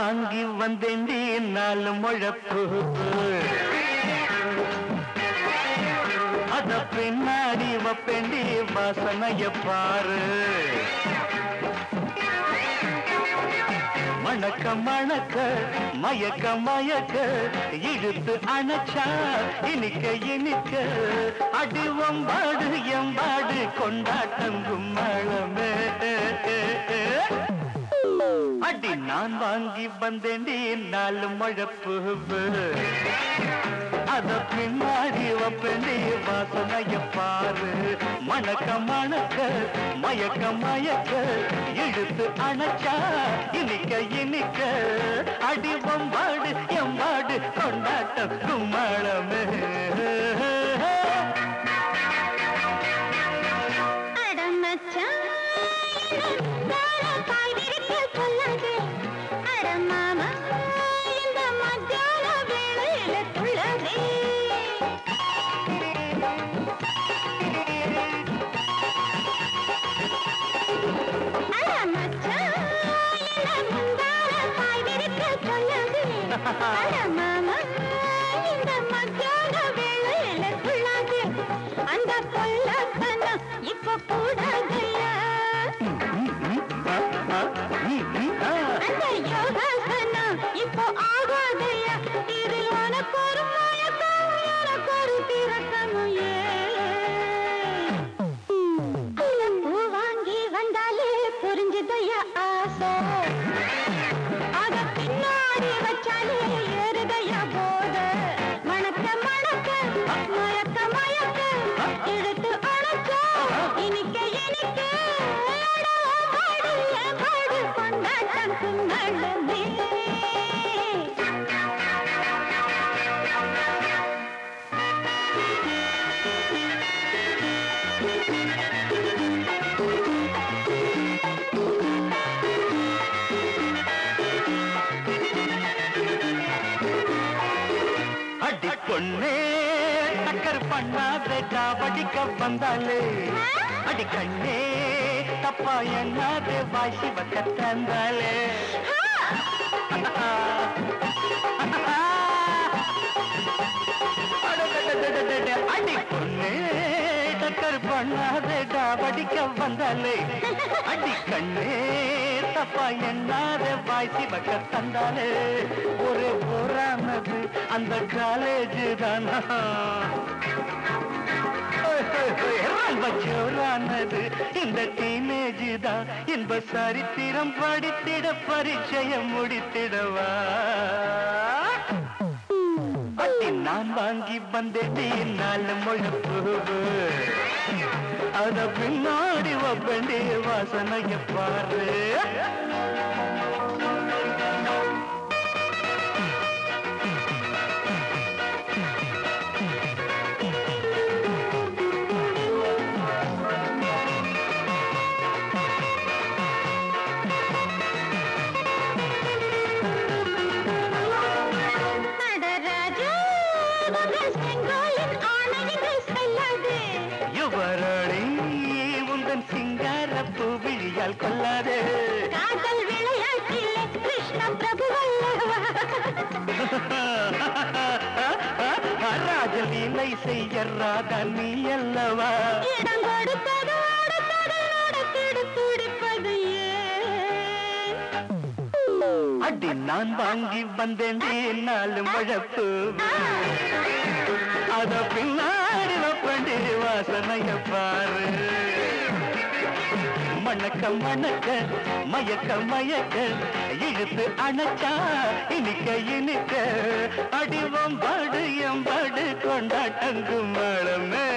வாங்கி வந்தேண்டி நாலு முழப்பு அத பின்னாடி வப்பேண்டி வாசனைய பாரு மணக்க மணக்க மயக்க மயக்க இழுத்து அணைச்சா இனிக்க இனிக்க அடி வம்பாடு எம்பாடு கொண்டாட்டம் கும்மளமே அடி நான் வாங்கி வந்தேண்டி நாலு முழப்பு அத பின்னாடி வப்பேண்டி வாசனைய பாரு மணக்க மணக்க மயக்க மயக்க இழுத்து அணைச்சா இனிக்க இனிக்க அடி வம்பாடு எம்பாடு கொண்டாட்டம் கும்மளமே அந்த பொல்லத்தனம் இப்ப கூடாதையா அந்த யோகாசனம் இப்போ ஆகாதையா இதில் உனக்கு ஒரு மயக்கம் எனக்கு ஒரு திறக்கமும் ஏன் பூ வாங்கி வந்தாலே புரிஞ்சுதையா ஆசை அத பின்னாடி வச்சாலே ஏறுதையா போத மணக்க மணக்க மயக்க மயக்க இழுத்து அணைச்சா இனிக்க இனிக்க பாடு பாடு கொண்டாட்டம் கும்மளமே அடி பொண்ணே டக்கர் பண்ணாத காவடிக்க வந்தாலே அடி கண்ணே தப்பா எண்ணாத வாசி வக்க தந்தாலே அடி பொண்ணே டக்கர் பண்ணாத காவடிக்க வந்தாலே அடி கண்ணே தப்பா எண்ணாத வாய்ச்சி வக்க தந்தாலே ஒரு போரானது அந்த காலேஜ் தானா ரொம்ப ஜோரானது இந்த டீனேஜ் தான் இன்ப சரித்திரம் படித்திட பரிச்சயம் முடித்திடவா அட்டி நான் வாங்கி வந்தேன் நாலு முழப்பு அத பின்னாடி வப்பண்டி வாசனைய பாரு நடராஜா உங்கள் செங்கோலின் ஆணையங்கள் செல்லாது யுவரடி உந்தன் சிங்கார பூவிழியால் கொள்ளாதே காதல் விளையாட்டிலே கிருஷ்ண பிரபு அல்லவா ராஜலீலை செய்ய ராதா நீ அல்லவா இடம் கொடுப்பது அடுத்தது நடத்திடு துடிப்பது ஏன் அடி நான் வாங்கி வந்தேன் நாலு முழப்பு அத பின்னாடி வப்பண்டி வாசனைய பாரு மணக்க மணக்க மயக்க மயக்க இழுத்து அணைச்சா இனிக்க இனிக்க அடிவம் பாடு எம்பாடு கொண்டாட்டங்கும் மழமே